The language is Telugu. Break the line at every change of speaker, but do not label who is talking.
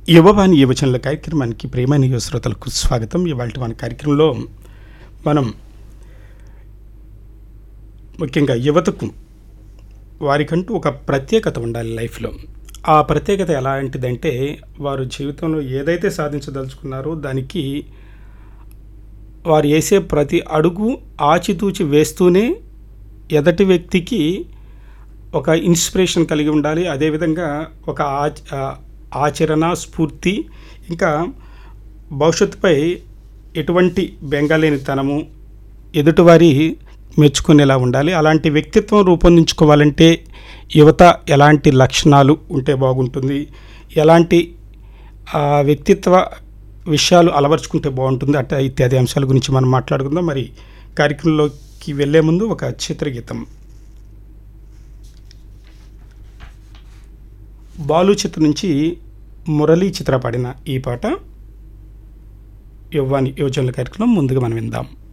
యువవాణి యువచనల కార్యక్రమానికి ప్రేమైన యువ శ్రోతలకు స్వాగతం ఇవాళ మన కార్యక్రమంలో మనం ముఖ్యంగా యువతకు వారికంటూ ఒక ప్రత్యేకత ఉండాలి లైఫ్లో ఆ ప్రత్యేకత ఎలాంటిదంటే వారు జీవితంలో ఏదైతే సాధించదలుచుకున్నారో దానికి వారు వేసే ప్రతి అడుగు ఆచితూచి వేస్తూనే ఎదటి వ్యక్తికి ఒక ఇన్స్పిరేషన్ కలిగి ఉండాలి అదేవిధంగా ఒక ఆచ ఆ, ఆచరణ స్ఫూర్తి ఇంకా భవిష్యత్తుపై ఎటువంటి బెంగలేనితనము ఎదుటివారి మెచ్చుకునేలా ఉండాలి అలాంటి వ్యక్తిత్వం రూపొందించుకోవాలంటే యువత ఎలాంటి లక్షణాలు ఉంటే బాగుంటుంది ఎలాంటి ఆ, వ్యక్తిత్వ విషయాలు అలవర్చుకుంటే బాగుంటుంది అట్లా ఇత్యాది అంశాల గురించి మనం మాట్లాడుకుందాం మరి కార్యక్రమంలోకి వెళ్ళే ముందు ఒక చిత్రగీతం బాలు చిత్రం నుంచి మురళీ చిత్ర పాడిన ఈ పాట యువ్వాని యువజనుల కార్యక్రమం ముందుగా మనం విందాం